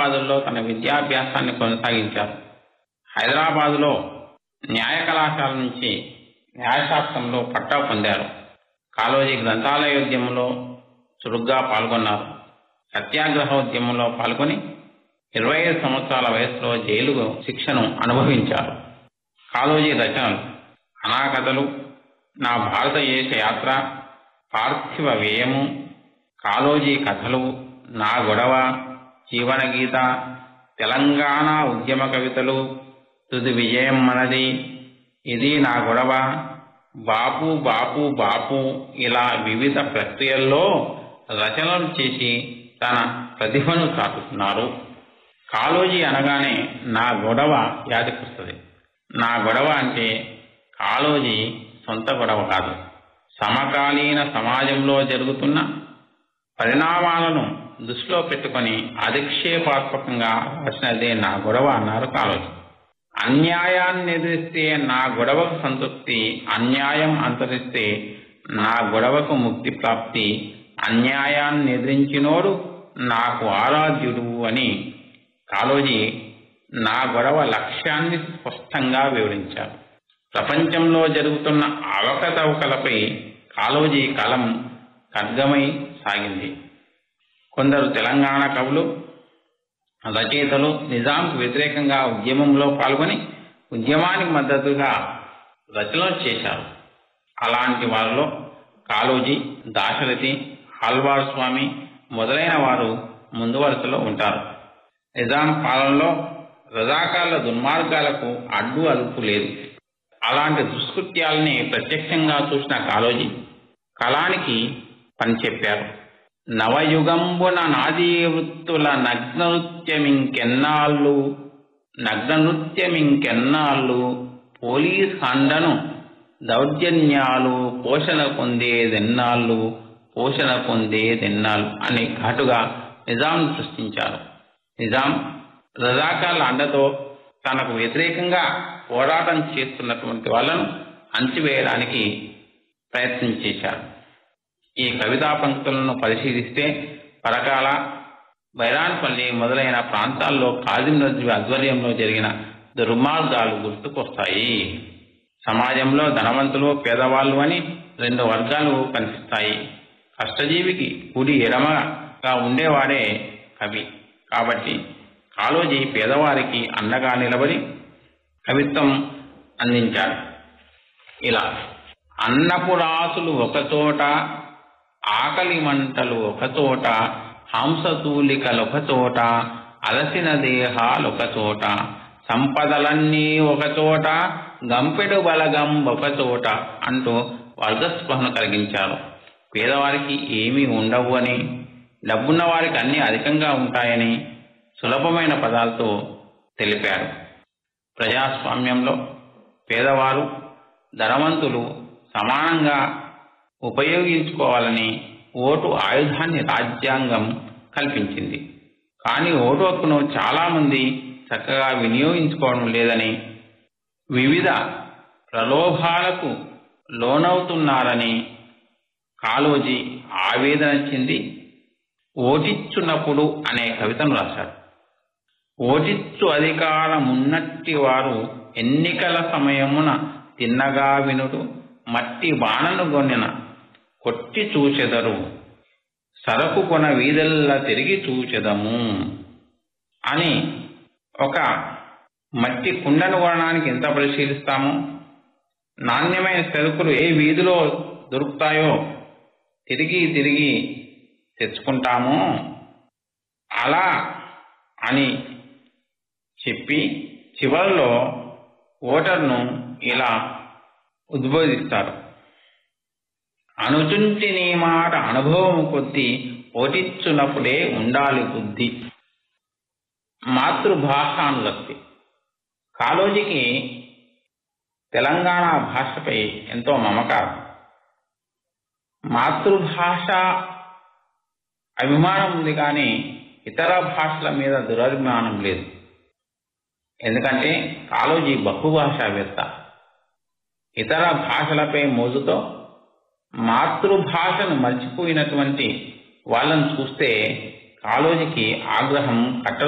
హైదరాబాదులో తన విద్యాభ్యాసాన్ని కొనసాగించారు హైదరాబాదులో న్యాయ కళాశాల నుంచి న్యాయశాస్త్రంలో పట్టా పొందారు కాళోజీ గ్రంథాలయోద్యమంలో చురుగ్గా పాల్గొన్నారు సత్యాగ్రహోద్యమంలో పాల్గొని ఇరవై ఐదు సంవత్సరాల వయసులో జైలు శిక్షను అనుభవించారు కాళోజీ రచనలు అనాకథలు నా భారతదేశ యాత్ర పార్థివ వ్యయము కాళోజీ కథలు నా గొడవ జీవన గీత తెలంగాణ ఉద్యమ కవితలు తుది విజయం మనది ఇది నా గొడవ బాపు బాపు బాపు ఇలా వివిధ ప్రక్రియల్లో రచనలు చేసి తన ప్రతిభను చాటుతున్నారు కాళోజీ అనగానే నా గొడవ యాదికొస్తుంది నా గొడవ అంటే కాళోజీ సొంత గొడవ కాదు సమకాలీన సమాజంలో జరుగుతున్న పరిణామాలను దృష్టిలో పెట్టుకొని అధిక్షేపాత్మకంగా రాసినదే నా గొడవ అన్నారు కాళోజీ అన్యాయాన్ని ఎదిరిస్తే నా గొడవకు సంతృప్తి అన్యాయం అంతరిస్తే నా గొడవకు ముక్తి ప్రాప్తి అన్యాయాన్ని ఎదిరించినోడు నాకు ఆరాధ్యుడు అని కాళోజీ నా గొడవ లక్ష్యాన్ని స్పష్టంగా వివరించారు ప్రపంచంలో జరుగుతున్న అవకతవకలపై కాళోజీ కలం ఖడ్గమై సాగింది కొందరు తెలంగాణ కవులు రచయితలు నిజాంకు వ్యతిరేకంగా ఉద్యమంలో పాల్గొని ఉద్యమానికి మద్దతుగా రచనలు చేశారు అలాంటి వారిలో కాళోజీ దాశరథి ఆల్వార్ స్వామి మొదలైన వారు ముందు వరుసలో ఉంటారు నిజాం పాలనలో రజాకార్ల దుర్మార్గాలకు అడ్డు అదుపు లేదు అలాంటి దుష్కృత్యాలని ప్రత్యక్షంగా చూసిన కాళోజీ కళానికి పని చెప్పారు నవయుగంబున నాదీ వృత్తుల నగ్న నృత్యమింకెన్నాళ్ళు నగ్న నృత్యమింకెన్నాళ్ళు పోలీస్ హండను దౌర్జన్యాలు పోషణ పొందేదెన్నాళ్ళు పోషణ పొందేదెన్నాళ్ళు అని ఘాటుగా నిజాం సృష్టించారు నిజాం రజాకార్ల అండతో తనకు వ్యతిరేకంగా పోరాటం చేస్తున్నటువంటి వాళ్ళను అంచివేయడానికి ప్రయత్నం చేశారు ఈ కవితా పంక్తులను పరిశీలిస్తే పరకాల బైరాన్పల్లి మొదలైన ప్రాంతాల్లో కాజిం నజ్వి ఆధ్వర్యంలో జరిగిన దుర్మార్గాలు గుర్తుకొస్తాయి సమాజంలో ధనవంతులు పేదవాళ్ళు అని రెండు వర్గాలు కనిపిస్తాయి కష్టజీవికి కుడి ఎడమగా ఉండేవాడే కవి కాబట్టి కాళోజీ పేదవారికి అండగా నిలబడి కవిత్వం అందించాడు ఇలా అన్నపురాసులు ఒకచోట ఆకలి మంటలు ఒకచోట హంసతూలికలు ఒకచోట అలసిన దేహాలు ఒకచోట సంపదలన్నీ ఒకచోట గంపెడు బలగం ఒకచోట అంటూ వర్గస్పృహను కలిగించారు పేదవారికి ఏమీ ఉండవు అని డబ్బున్న వారికి అన్నీ అధికంగా ఉంటాయని సులభమైన పదాలతో తెలిపారు ప్రజాస్వామ్యంలో పేదవారు ధనవంతులు సమానంగా ఉపయోగించుకోవాలని ఓటు ఆయుధాన్ని రాజ్యాంగం కల్పించింది కానీ ఓటు హక్కును చాలామంది చక్కగా వినియోగించుకోవడం లేదని వివిధ ప్రలోభాలకు లోనవుతున్నారని కాళోజీ ఆవేదన చెంది ఓటిచ్చున్నప్పుడు అనే కవితను రాశారు ఓటిచ్చు అధికారమున్నట్టి వారు ఎన్నికల సమయమున తిన్నగా వినుడు మట్టి బాణను గొన్నెన కొట్టి చూచెదరు సరకు కొన వీధల్లా తిరిగి చూచెదము అని ఒక మట్టి కుండను కొనడానికి ఎంత పరిశీలిస్తామో నాణ్యమైన సరుకులు ఏ వీధిలో దొరుకుతాయో తిరిగి తిరిగి తెచ్చుకుంటామో అలా అని చెప్పి చివరిలో ఓటర్ను ఇలా ఉద్బోధిస్తారు అనుచుంటి నీ మాట అనుభవం కొద్దీ ఓటిచ్చున్నప్పుడే ఉండాలి బుద్ధి మాతృభాషానురక్తి కాళోజీకి తెలంగాణ భాషపై ఎంతో మమకారం మాతృభాష అభిమానం ఉంది కానీ ఇతర భాషల మీద దురభిమానం లేదు ఎందుకంటే కాళోజీ బహుభాషావేత్త ఇతర భాషలపై మోజుతో మాతృభాషను మర్చిపోయినటువంటి వాళ్ళను చూస్తే కాళోజీకి ఆగ్రహం కట్టలు